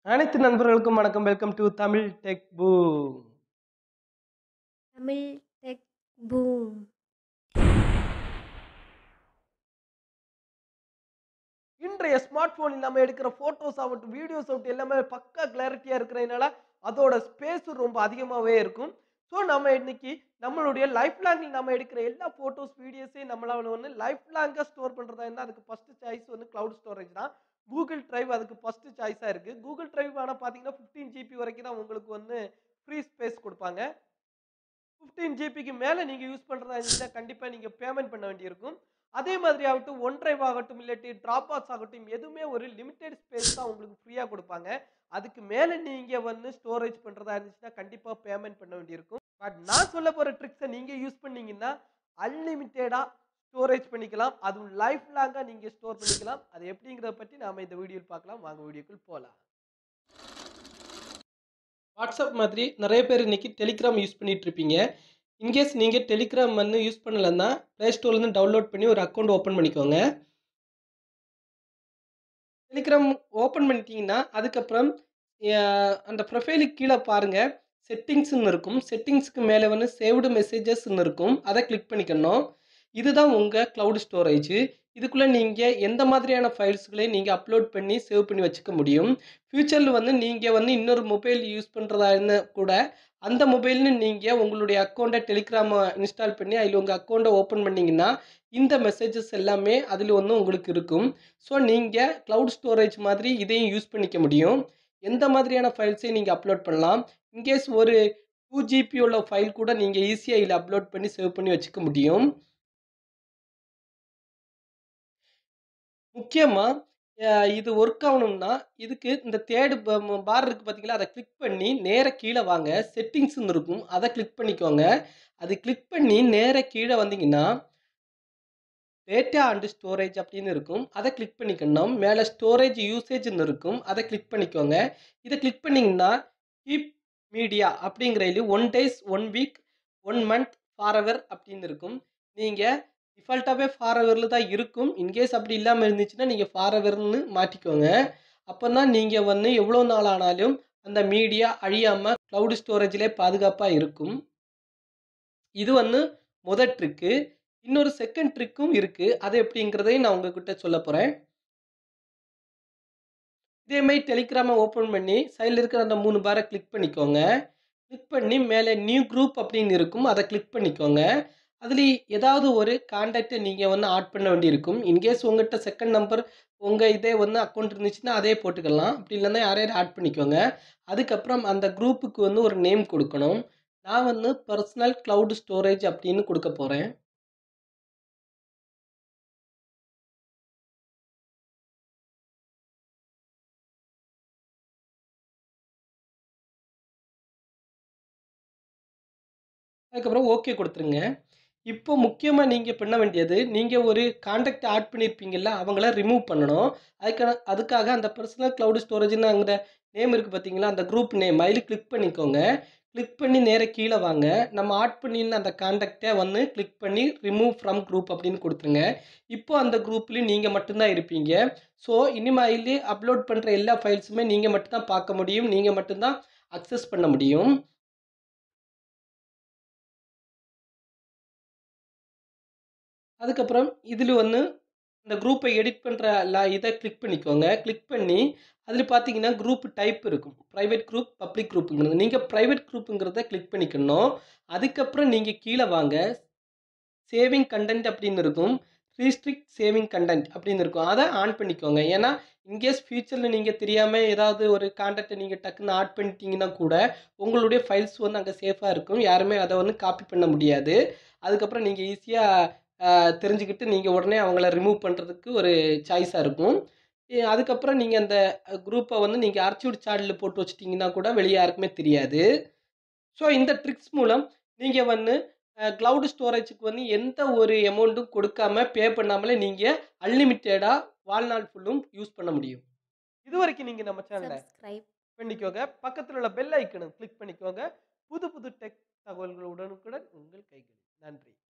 அனைத்து நண்பர்களுக்கும் வணக்கம் welcome to Tamil tech boom Tamil tech boom இன்றைய ஸ்மார்ட் போனில் நம்ம எடுக்கிற போட்டோஸ் ஆகட்டும் வீடியோஸ் ஆகட்டும் எல்லாமே பக்கா கிளாரிட்டியா இருக்கிறதுனால அதோட ஸ்பேஸ் ரொம்ப அதிகமாகவே இருக்கும் ஸோ நம்ம இன்னைக்கு நம்மளுடைய லைஃப் லாங்கில் நம்ம எடுக்கிற எல்லா ஃபோட்டோஸ் வீடியோஸையும் நம்மளால வந்து லைஃப் லாங்காக ஸ்டோர் பண்ணுறதா இருந்தால் அதுக்கு ஃபர்ஸ்ட் சாய்ஸ் வந்து கிளவுட் ஸ்டோரேஜ் தான் கூகுள் டிரைவ் அதுக்கு ஃபர்ஸ்ட் சாய்ஸாக இருக்குது கூகுள் டிரைவ் ஆனால் பார்த்தீங்கன்னா ஃபிஃப்டீன் ஜிபி வரைக்கும் தான் உங்களுக்கு வந்து ஃப்ரீ ஸ்பேஸ் கொடுப்பாங்க ஃபிஃப்டீன் ஜிபிக்கு மேலே நீங்கள் யூஸ் பண்ணுறதா இருந்துச்சுன்னா கண்டிப்பாக நீங்கள் பேமெண்ட் பண்ண வேண்டியிருக்கும் அதே மாதிரி ஆகட்டும் ஒன் டிரைவ் ஆகட்டும் இல்லாட்டி ட்ராப் பாக்ஸ் ஆகட்டும் எதுவுமே ஒரு லிமிடெட் ஸ்பேஸ் தான் உங்களுக்கு ஃப்ரீயாக கொடுப்பாங்க அதுக்கு மேலே நீங்கள் வந்து ஸ்டோரேஜ் பண்ணுறதா இருந்துச்சுன்னா கண்டிப்பாக பேமெண்ட் பண்ண வேண்டியிருக்கும் பட் நான் சொல்ல போகிற ட்ரிக்ஸை நீங்கள் யூஸ் பண்ணீங்கன்னா அன்லிமிட்டெடாக ஸ்டோரேஜ் பண்ணிக்கலாம் அதுவும் லைஃப் லாங்காக நீங்கள் ஸ்டோர் பண்ணிக்கலாம் அது எப்படிங்கிறத பற்றி நாம் இந்த வீடியோவில் பார்க்கலாம் வாங்க வீடியோக்குள் போகலாம் வாட்ஸ்அப் மாதிரி நிறைய பேர் இன்னைக்கு டெலிகிராம் யூஸ் பண்ணிட்டு இருப்பீங்க இன்கேஸ் நீங்கள் டெலிகிராம் வந்து யூஸ் பண்ணலைன்னா ப்ளே ஸ்டோர்லேருந்து டவுன்லோட் பண்ணி ஒரு அக்கௌண்ட் ஓப்பன் பண்ணிக்கோங்க டெலிகிராம் ஓப்பன் பண்ணிட்டீங்கன்னா அதுக்கப்புறம் அஹ், அந்த ப்ரொஃபைலுக்கு கீழே பாருங்கள் செட்டிங்ஸ்னு இருக்கும் செட்டிங்ஸ்க்கு மேலே வந்து சேவ்டு மெசேஜஸ்ன்னு இருக்கும் அதை கிளிக் பண்ணிக்கணும் இதுதான் உங்கள் க்ளவுட் ஸ்டோரேஜ் இதுக்குள்ளே நீங்கள் எந்த மாதிரியான ஃபைல்ஸ்களையும் நீங்கள் அப்லோட் பண்ணி சேவ் பண்ணி வச்சுக்க முடியும் ஃப்யூச்சரில் வந்து நீங்கள் வந்து இன்னொரு மொபைல் யூஸ் பண்ணுறதா இருந்தால் கூட அந்த மொபைல்னு நீங்கள் உங்களுடைய அக்கௌண்ட்டை டெலிகிராமை இன்ஸ்டால் பண்ணி அதில் உங்கள் அக்கௌண்ட்டை ஓப்பன் பண்ணிங்கன்னா இந்த மெசேஜஸ் எல்லாமே அதில் வந்து உங்களுக்கு இருக்கும் ஸோ நீங்கள் க்ளவுட் ஸ்டோரேஜ் மாதிரி இதையும் யூஸ் பண்ணிக்க முடியும் எந்த மாதிரியான ஃபைல்ஸையும் நீங்கள் அப்லோட் பண்ணலாம் இன்கேஸ் ஒரு டூ ஜிபி உள்ள ஃபைல் கூட நீங்கள் ஈஸியாக இதில் அப்லோட் பண்ணி சேவ் பண்ணி வச்சுக்க முடியும் முக்கியமாக இது ஒர்க் ஆகணும்னா இதுக்கு இந்த தேர்டு பார் இருக்குது பார்த்தீங்களா அதை கிளிக் பண்ணி நேர கீழே வாங்க செட்டிங்ஸ்னு இருக்கும் அதை கிளிக் பண்ணிக்கோங்க அது கிளிக் பண்ணி நேர கீழே வந்தீங்கன்னா டேட்டா அண்டு ஸ்டோரேஜ் அப்படின்னு இருக்கும் அதை கிளிக் பண்ணிக்கணும் மேலே ஸ்டோரேஜ் யூசேஜ்னு இருக்கும் அதை கிளிக் பண்ணிக்கோங்க இதை கிளிக் பண்ணிங்கன்னா கீப் மீடியா அப்படிங்கிறதுல one days one week one month forever அப்படின்னு இருக்கும் நீங்கள் டிஃபால்ட்டாகவே ஃபாரவரில் தான் இருக்கும் இன்கேஸ் அப்படி இல்லாமல் இருந்துச்சுன்னா நீங்கள் ஃபாரவர்னு மாற்றிக்கோங்க அப்போ தான் நீங்கள் வந்து எவ்வளோ நாள் ஆனாலும் அந்த மீடியா அழியாமல் க்ளவுட் ஸ்டோரேஜ்லேயே பாதுகாப்பாக இருக்கும் இது வந்து முதல் ட்ரிக்கு இன்னொரு செகண்ட் ட்ரிக்கும் இருக்குது அது எப்படிங்கிறதையும் நான் உங்ககிட்ட சொல்ல போகிறேன் இதே மாதிரி டெலிகிராமை ஓப்பன் பண்ணி சைடில் இருக்கிற அந்த மூணு பாரை கிளிக் பண்ணிக்கோங்க கிளிக் பண்ணி மேலே நியூ குரூப் அப்படின்னு இருக்கும் அதை கிளிக் பண்ணிக்கோங்க அதில் ஏதாவது ஒரு கான்டாக்டை நீங்கள் வந்து ஆட் பண்ண வேண்டியிருக்கும் இன்கேஸ் உங்கள்கிட்ட செகண்ட் நம்பர் உங்கள் இதே வந்து அக்கௌண்ட் இருந்துச்சுன்னா அதே போட்டுக்கலாம் அப்படி இல்லைன்னா யாரையாவது ஆட் பண்ணிக்கோங்க அதுக்கப்புறம் அந்த குரூப்புக்கு வந்து ஒரு நேம் கொடுக்கணும் நான் வந்து பர்சனல் க்ளவுட் ஸ்டோரேஜ் அப்படின்னு கொடுக்க போகிறேன் அதுக்கப்புறம் ஓகே கொடுத்துருங்க இப்போ முக்கியமாக நீங்கள் பண்ண வேண்டியது நீங்கள் ஒரு காண்டாக்ட் ஆட் பண்ணியிருப்பீங்கல்ல அவங்கள ரிமூவ் பண்ணணும் அதுக்கான அதுக்காக அந்த பர்சனல் க்ளவுட் ஸ்டோரேஜ்னு அங்கே நேம் இருக்குது பார்த்தீங்களா அந்த குரூப் நேம் அதில் கிளிக் பண்ணிக்கோங்க கிளிக் பண்ணி நேர கீழே வாங்க நம்ம ஆட் பண்ணியிருந்த அந்த காண்டாக்டை வந்து கிளிக் பண்ணி ரிமூவ் ஃப்ரம் குரூப் அப்படின்னு கொடுத்துருங்க இப்போ அந்த குரூப்லேயும் நீங்கள் மட்டும்தான் இருப்பீங்க ஸோ இனிமேல் அப்லோட் பண்ணுற எல்லா ஃபைல்ஸுமே நீங்கள் மட்டும்தான் பார்க்க முடியும் நீங்கள் மட்டும்தான் அக்சஸ் பண்ண முடியும் அதுக்கப்புறம் இதில் வந்து இந்த குரூப்பை எடிட் பண்ணுற ல இதை கிளிக் பண்ணிக்கோங்க கிளிக் பண்ணி அதில் பார்த்தீங்கன்னா குரூப் டைப் இருக்கும் ப்ரைவேட் குரூப் பப்ளிக் குரூப்புங்கிறது நீங்கள் ப்ரைவேட் குரூப்புங்கிறத கிளிக் பண்ணிக்கணும் அதுக்கப்புறம் நீங்கள் கீழே வாங்க சேவிங் கண்டென்ட் அப்படின்னு இருக்கும் ரீஸ்ட்ரிக்ட் சேவிங் கண்டென்ட் அப்படின்னு இருக்கும் அதை ஆன் பண்ணிக்கோங்க ஏன்னா இன்கேஸ் ஃபியூச்சரில் நீங்கள் தெரியாமல் ஏதாவது ஒரு கான்டாக்டை நீங்கள் டக்குன்னு ஆட் பண்ணிட்டீங்கன்னா கூட உங்களுடைய ஃபைல்ஸ் வந்து அங்கே சேஃபாக இருக்கும் யாருமே அதை வந்து காப்பி பண்ண முடியாது அதுக்கப்புறம் நீங்கள் ஈஸியாக தெரிஞ்சுக்கிட்டு நீங்கள் உடனே அவங்கள ரிமூவ் பண்ணுறதுக்கு ஒரு சாய்ஸாக இருக்கும் இ- அதுக்கப்புறம் நீங்கள் அந்த குரூப்பை வந்து நீங்கள் அர்ச்சிவ்ட் சார்ட்டில் போட்டு வச்சிட்டிங்கன்னா கூட வெளியே யாருக்குமே தெரியாது ஸோ இந்த ட்ரிக்ஸ் மூலம் நீங்கள் வந்து க்ளவுட் ஸ்டோரேஜுக்கு வந்து எந்த ஒரு அமௌண்ட்டும் கொடுக்காம பே பண்ணாமலே நீங்கள் அன்லிமிட்டெடாக வாழ்நாள் ஃபுல்லும் யூஸ் பண்ண முடியும் இது வரைக்கும் நீங்கள் நம்ம சேனலை சப்ஸ்கிரைப் பண்ணிக்கோங்க பக்கத்தில் உள்ள பெல் ஐக்கனும் கிளிக் பண்ணிக்கோங்க புது புது டெக் தகவல்கள் உடனுக்குடன் உங்கள் கைகளில் நன்றி